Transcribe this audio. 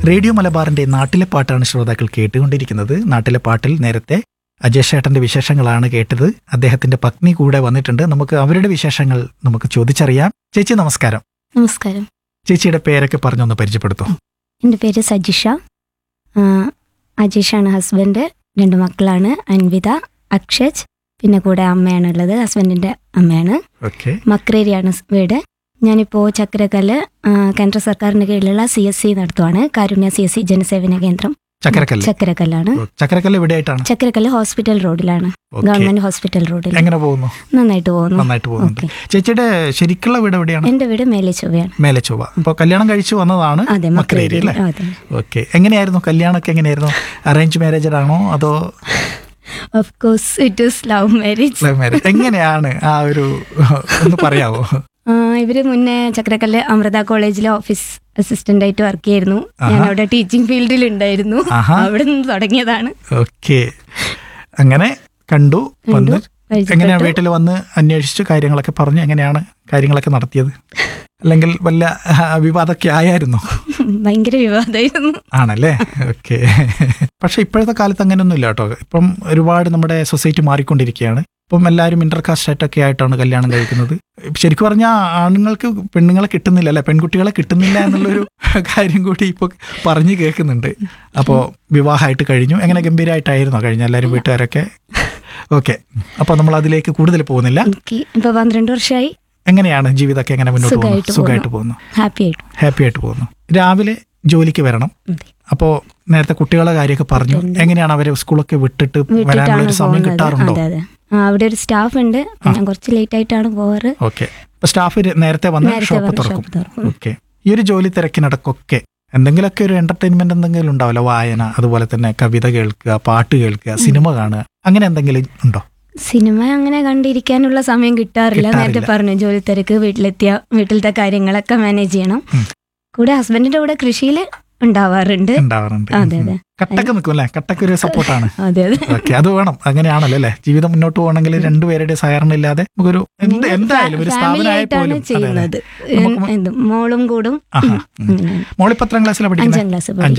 Radio മലബാറിന്റെ നാട്ടിലെ പാട്ടാണ് ശ്രോതാക്കൾ കേട്ടുകൊണ്ടിരിക്കുന്നത് നാട്ടിലെ പാട്ടിൽ നേരത്തെ അജേഷ് ചേട്ടന്റെ വിശേഷങ്ങളാണ് കേട്ടത് അദ്ദേഹത്തിന്റെ പത്നി കൂടെ വന്നിട്ടുണ്ട് നമുക്ക് അവരുടെ വിശേഷങ്ങൾ നമുക്ക് ചോദിച്ചറിയാം ചേച്ചി നമസ്കാരം നമസ്കാരം ചേച്ചിയുടെ പേരൊക്കെ പറഞ്ഞൊന്ന് പരിചയപ്പെടുത്തും എൻ്റെ പേര് സജിഷ ആ, അജീഷാണ് ഹസ്ബൻഡ് രണ്ട് മക്കളാണ് അൻവിത അക്ഷജ് പിന്നെ കൂടെ അമ്മയാണുള്ളത് ഹസ്ബൻഡിൻ്റെ അമ്മയാണ് ഓക്കെ മക്രേരിയാണ് സ് വീട് ഞാനിപ്പോൾ ചക്രക്കല്ല് ആ, കേന്ദ്ര സർക്കാരിൻ്റെ കീഴിലുള്ള സി എസ് സി നടത്തുവാണ് കാരുണ്യ സി എസ് സി ജനസേവന കേന്ദ്രം ചക്കരക്കല്ല് ചക്രക്കല്ലാണ് ഓ, ചക്കരക്കല്ല് എവിടെയായിട്ടാണ് ചക്രക്കല്ല് ഹോസ്പിറ്റൽ റോഡിലാണ് ഓക്കെ ഗവൺമെന്റ് ഹോസ്പിറ്റൽ റോഡിൽ എങ്ങനെ പോകുന്നു നന്നായിട്ട് പോകുന്നു നന്നായിട്ട് പോകുന്നുണ്ട് ഓക്കെ ചേച്ചിയുടെ ശരിക്കുള്ള വീട് എവിടെയാണ് എൻ്റെ വീട് മേലെ ചൊവ്വയാണ് മേലെ ചൊവ്വ അപ്പോൾ കല്യാണം കഴിച്ചു വന്നതാണ് അതെ മക്രേരി മക്രേരി അല്ലേ അതെ ഓക്കെ എങ്ങനെയായിരുന്നു കല്യാണമൊക്കെ എങ്ങനെയായിരുന്നു അറേഞ്ച് മാരേജ് ആണോ അതോ of course it is love marriage love marriage എങ്ങനെയാണ് ആ ഒരു ഒന്ന് പറയാവോ ആ, ഇവര് മുന്നേ ചക്രക്കല്ല് അമൃത കോളേജിലെ ഓഫീസ് അസിസ്റ്റന്റ് ആയിട്ട് വർക്ക് ചെയ്യായിരുന്നു ഞാൻ ആഹാ. അവിടെ ടീച്ചിങ് ഫീൽഡിൽ ഉണ്ടായിരുന്നു ആഹാ. അവിടെ നിന്ന് തുടങ്ങിയതാണ് ഓക്കെ അങ്ങനെ കണ്ടു വന്ന് പരിചയപ്പെട്ടു. എങ്ങനെയാ വീട്ടിൽ വന്ന് അന്വേഷിച്ചു കാര്യങ്ങളൊക്കെ പറഞ്ഞു എങ്ങനെയാണ് കാര്യങ്ങളൊക്കെ നടത്തിയത് അല്ലെങ്കിൽ വല്ല ആ, വിവാദമൊക്കെ ആയായിരുന്നോ ഭയങ്കര വിവാദമായിരുന്നു ആണല്ലേ ഓക്കെ പക്ഷെ ഇപ്പോഴത്തെ കാലത്ത് അങ്ങനെയൊന്നും ഇല്ല കേട്ടോ ഇപ്പം ഒരുപാട് നമ്മുടെ സൊസൈറ്റി മാറിക്കൊണ്ടിരിക്കുകയാണ് ഇപ്പം എല്ലാവരും ഇന്റർകാസ്റ്റ് ആയിട്ടൊക്കെ ആയിട്ടാണ് കല്യാണം കഴിക്കുന്നത് ശരിക്കും പറഞ്ഞാൽ ആണുങ്ങൾക്ക് പെണ്ണുങ്ങളെ കിട്ടുന്നില്ല അല്ലെ പെൺകുട്ടികളെ കിട്ടുന്നില്ല എന്നുള്ളൊരു കാര്യം കൂടി ഇപ്പോൾ പറഞ്ഞു കേൾക്കുന്നുണ്ട് അപ്പോൾ വിവാഹമായിട്ട് കഴിഞ്ഞു എങ്ങനെ ഗംഭീരമായിട്ടായിരുന്നോ കഴിഞ്ഞ എല്ലാവരും വീട്ടുകാരൊക്കെ ഓക്കെ അപ്പോൾ നമ്മൾ അതിലേക്ക് കൂടുതൽ പോകുന്നില്ല എനിക്ക് ഇപ്പൊ പന്ത്രണ്ട് വർഷമായി എങ്ങനെയാണ് ജീവിതമൊക്കെ എങ്ങനെ മുന്നോട്ട് പോകുന്നു സുഖമായിട്ട് സുഖമായിട്ട് പോകുന്നു ഹാപ്പി ആയിട്ടു ഹാപ്പി ആയിട്ട് പോകുന്നു രാവിലെ ജോലിക്ക് വരണം അതെ. അപ്പോ നേരത്തെ കുട്ടികളെ കാര്യമൊക്കെ പറഞ്ഞു ഉണ്ട്. എങ്ങനെയാണ് അവരെ സ്കൂളൊക്കെ വിട്ടിട്ട് വരാനുള്ള വീട്ടിട്ടാണ് ഒരു സമയം പോകുന്നത് കിട്ടാറുണ്ടോ അതെ അതെ ആ, അവിടെ ഒരു സ്റ്റാഫ് ഉണ്ട് ആ. ഞാൻ കുറച്ച് ലേറ്റ് ആയിട്ടാണ് പോവാറ് ഓക്കെ അപ്പൊ സ്റ്റാഫ് നേരത്തെ വന്ന് നേരത്തെ ഷോപ്പ് വന്ന് തുറക്കും ഷോപ്പ് തുറക്കും. ഓക്കെ ഈ ഒരു ജോലി തിരക്കിനിടക്കൊക്കെ എന്തെങ്കിലുമൊക്കെ ഒരു എന്റർടൈൻമെന്റ് എന്തെങ്കിലും ഉണ്ടാവില്ല വായന അതുപോലെ തന്നെ കവിത കേൾക്കുക പാട്ട് കേൾക്കുക സിനിമ കാണുക അങ്ങനെ എന്തെങ്കിലും ഉണ്ടോ സിനിമ അങ്ങനെ കണ്ടിരിക്കാനുള്ള സമയം കിട്ടാറില്ല കിട്ടാറില്ല. നേരത്തെ പറഞ്ഞു ജോലി തിരക്ക് വീട്ടിലെത്തിയ വീട്ടിലത്തെ കാര്യങ്ങളൊക്കെ മാനേജ് ചെയ്യണം ഉം. കൂടെ ഹസ്ബൻഡിന്റെ കൂടെ കൃഷിയിൽ ഉണ്ടാവാറുണ്ട് ഉണ്ടാവാറുണ്ട് അതെ, അതെ. കട്ടക്ക് നിൽക്കും അല്ലേ കട്ടക്ക് ഒരു സപ്പോർട്ടാണ് അതെ അതെ ഓക്കെ അത് വേണം അങ്ങനെയാണല്ലോ അല്ലേ ജീവിതം മുന്നോട്ട് പോകണമെങ്കിൽ രണ്ടുപേരുടെ സഹകരണം ഇല്ലാതെ നമുക്കൊരു എന്ത് എന്തായാലും ഒരു ഫാമിലി സ്ഥാപനമായ ആയിട്ടാണ് പോലും അതെ, അതെ. ചെയ്യുന്നത് നമുക്ക് എന്ത് മോളും കൂടും ആഹാ, ഉം. അങ്ങനെയാണ്. മോളിപ്പോ എത്രാം ക്ലാസ്സിലാണ് പഠിക്കുന്നത് അഞ്ചാം ക്ലാസ് അഞ്ചാം